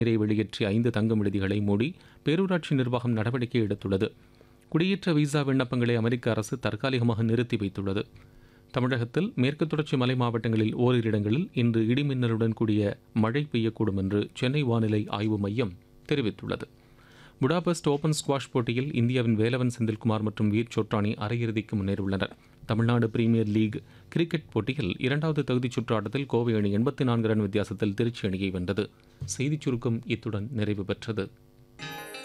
நீரை வெளியேற்றிய ஐந்து தங்கும் விடுதிகளை மூடி பேரூராட்சி நிர்வாகம் நடவடிக்கை எடுத்துள்ளது குடியேற்ற விசா விண்ணப்பங்களை அமெரிக்க அரசு தற்காலிகமாக நிறுத்தி வைத்துள்ளது தமிழகத்தில் மேற்கு தொடர்ச்சி மலை மாவட்டங்களில் ஓரிரு இடங்களில் இன்று இடிமின்னலுடன் கூடிய மழை பெய்யக்கூடும் என்று சென்னை வானிலை ஆய்வு மையம் தெரிவித்துள்ளது புடாபெஸ்ட் ஓபன் ஸ்குவாஷ் போட்டியில் இந்தியாவின் வேலவன் செந்தில்குமார் மற்றும் வீர் சோட்டானி அரையிறுதிக்கு முன்னேறியுள்ளனர் தமிழ்நாடு பிரீமியர் லீக் கிரிக்கெட் போட்டியில் இரண்டாவது தகுதிச் சுற்று ஆட்டத்தில் கோவை அணி எண்பத்தி நான்கு ரன் வித்தியாசத்தில் திருச்சி அணியை வென்றது செய்திச் சுருக்கம் இத்துடன் நிறைவு பெற்றது